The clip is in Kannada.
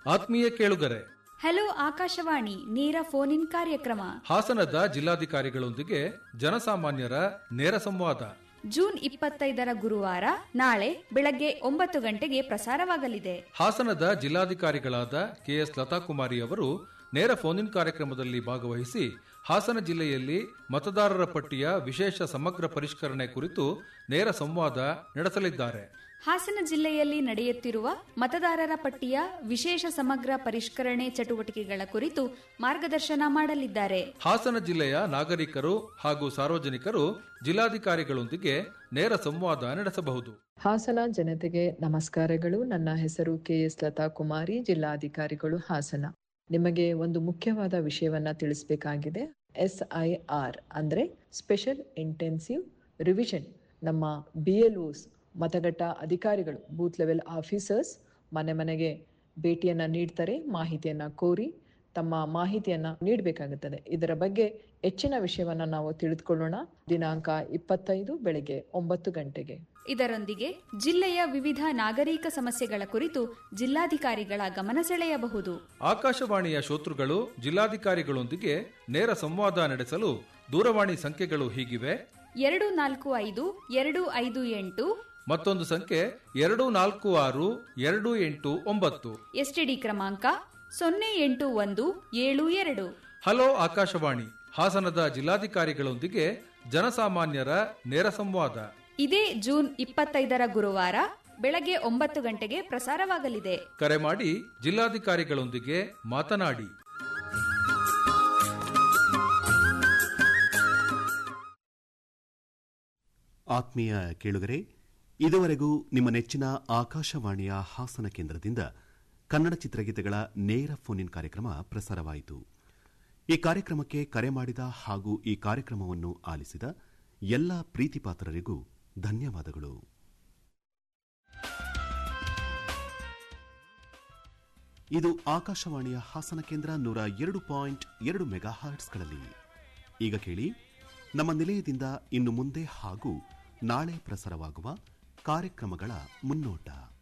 ಆತ್ಮೀಯ ಕೇಳುಗರೆ ಹಲೋ ಆಕಾಶವಾಣಿ ನೇರ ಫೋನ್ ಇನ್ ಕಾರ್ಯಕ್ರಮ ಹಾಸನದ ಜಿಲ್ಲಾಧಿಕಾರಿಗಳೊಂದಿಗೆ ಜನಸಾಮಾನ್ಯರ ನೇರ ಸಂವಾದ ಜೂನ್ ಇಪ್ಪತ್ತೈದರ ಗುರುವಾರ ನಾಳೆ ಬೆಳಗ್ಗೆ ಒಂಬತ್ತು ಗಂಟೆಗೆ ಪ್ರಸಾರವಾಗಲಿದೆ ಹಾಸನದ ಜಿಲ್ಲಾಧಿಕಾರಿಗಳಾದ ಕೆಎಸ್ ಲತಾಕುಮಾರಿ ಅವರು ನೇರ ಫೋನ್ ಇನ್ ಕಾರ್ಯಕ್ರಮದಲ್ಲಿ ಭಾಗವಹಿಸಿ ಹಾಸನ ಜಿಲ್ಲೆಯಲ್ಲಿ ಮತದಾರರ ಪಟ್ಟಿಯ ವಿಶೇಷ ಸಮಗ್ರ ಪರಿಷ್ಕರಣೆ ಕುರಿತು ನೇರ ಸಂವಾದ ನಡೆಸಲಿದ್ದಾರೆ ಹಾಸನ ಜಿಲ್ಲೆಯಲ್ಲಿ ನಡೆಯುತ್ತಿರುವ ಮತದಾರರ ಪಟ್ಟಿಯ ವಿಶೇಷ ಸಮಗ್ರ ಪರಿಷ್ಕರಣೆ ಚಟುವಟಿಕೆಗಳ ಕುರಿತು ಮಾರ್ಗದರ್ಶನ ಮಾಡಲಿದ್ದಾರೆ ಹಾಸನ ಜಿಲ್ಲೆಯ ನಾಗರಿಕರು ಹಾಗೂ ಸಾರ್ವಜನಿಕರು ಜಿಲ್ಲಾಧಿಕಾರಿಗಳೊಂದಿಗೆ ನೇರ ಸಂವಾದ ನಡೆಸಬಹುದು ಹಾಸನ ಜನತೆಗೆ ನಮಸ್ಕಾರಗಳು ನನ್ನ ಹೆಸರು ಕೆಎಸ್ ಲತಾ ಕುಮಾರಿ ಜಿಲ್ಲಾಧಿಕಾರಿಗಳು ಹಾಸನ ನಿಮಗೆ ಒಂದು ಮುಖ್ಯವಾದ ವಿಷಯವನ್ನ ತಿಳಿಸಬೇಕಾಗಿದೆ ಎಸ್ ಐ ಆರ್ ಅಂದ್ರೆ ಸ್ಪೆಷಲ್ ಇಂಟೆನ್ಸಿವ್ ರಿವಿಷನ್ ನಮ್ಮ ಬಿ ಎಲ್ ಓಸ್ ಮತಗಟ್ಟ ಅಧಿಕಾರಿಗಳು ಬೂತ್ ಲೆವೆಲ್ ಆಫೀಸರ್ಸ್ ಮನೆ ಮನೆಗೆ ಭೇಟಿಯನ್ನ ನೀಡ್ತಾರೆ ಮಾಹಿತಿಯನ್ನ ಕೋರಿ ತಮ್ಮ ಮಾಹಿತಿಯನ್ನ ನೀಡಬೇಕಾಗುತ್ತದೆ ಇದರ ಬಗ್ಗೆ ಹೆಚ್ಚಿನ ವಿಷಯವನ್ನ ನಾವು ತಿಳಿದುಕೊಳ್ಳೋಣ ದಿನಾಂಕ ಇಪ್ಪತ್ತೈದು ಬೆಳಿಗ್ಗೆ ಒಂಬತ್ತು ಗಂಟೆಗೆ ಇದರೊಂದಿಗೆ ಜಿಲ್ಲೆಯ ವಿವಿಧ ನಾಗರಿಕ ಸಮಸ್ಯೆಗಳ ಕುರಿತು ಜಿಲ್ಲಾಧಿಕಾರಿಗಳ ಗಮನ ಸೆಳೆಯಬಹುದು ಆಕಾಶವಾಣಿಯ ಶ್ರೋತೃಗಳು ಜಿಲ್ಲಾಧಿಕಾರಿಗಳೊಂದಿಗೆ ನೇರ ಸಂವಾದ ನಡೆಸಲು ದೂರವಾಣಿ ಸಂಖ್ಯೆಗಳು ಹೀಗಿವೆ ಎರಡು ನಾಲ್ಕು ಐದು ಎರಡು ಐದು ಎಂಟು ಮತ್ತೊಂದು ಸಂಖ್ಯೆ ಎರಡು ನಾಲ್ಕು ಆರು ಎರಡು ಎಂಟು ಒಂಬತ್ತು ಎಸ್ಟಿಡಿ ಕ್ರಮಾಂಕ ಸೊನ್ನೆ ಎಂಟು ಒಂದು ಏಳು ಎರಡು ಹಲೋ ಆಕಾಶವಾಣಿ ಹಾಸನದ ಜಿಲ್ಲಾಧಿಕಾರಿಗಳೊಂದಿಗೆ ಜನಸಾಮಾನ್ಯರ ನೇರ ಸಂವಾದ ಇದೇ ಜೂನ್ ಇಪ್ಪತ್ತೈದರ ಗುರುವಾರ ಬೆಳಗ್ಗೆ ಒಂಬತ್ತು ಗಂಟೆಗೆ ಪ್ರಸಾರವಾಗಲಿದೆ ಕರೆ ಮಾಡಿ ಜಿಲ್ಲಾಧಿಕಾರಿಗಳೊಂದಿಗೆ ಮಾತನಾಡಿ ಆತ್ಮೀಯ ಕೇಳುಗರೆ ಇದುವರೆಗೂ ನಿಮ್ಮ ನೆಚ್ಚಿನ ಆಕಾಶವಾಣಿಯ ಹಾಸನ ಕೇಂದ್ರದಿಂದ ಕನ್ನಡ ಚಿತ್ರಗೀತೆಗಳ ನೇರ ಫೋನ್ ಇನ್ ಕಾರ್ಯಕ್ರಮ ಪ್ರಸಾರವಾಯಿತು ಈ ಕಾರ್ಯಕ್ರಮಕ್ಕೆ ಕರೆ ಮಾಡಿದ ಹಾಗೂ ಈ ಕಾರ್ಯಕ್ರಮವನ್ನು ಆಲಿಸಿದ ಎಲ್ಲ ಪ್ರೀತಿಪಾತ್ರರಿಗೂ ಧನ್ಯವಾದಗಳು ಇದು ಆಕಾಶವಾಣಿಯ ಹಾಸನ ಕೇಂದ್ರ ನೂರ ಎರಡು ಪಾಯಿಂಟ್ ಎರಡು ಮೆಗಾ ಹಾರ್ಟ್ಸ್ಗಳಲ್ಲಿ ಈಗ ಕೇಳಿ ನಮ್ಮ ನಿಲಯದಿಂದ ಇನ್ನು ಮುಂದೆ ಹಾಗೂ ನಾಳೆ ಪ್ರಸಾರವಾಗುವ ಕಾರ್ಯಕ್ರಮಗಳ ಮುನ್ನೋಟ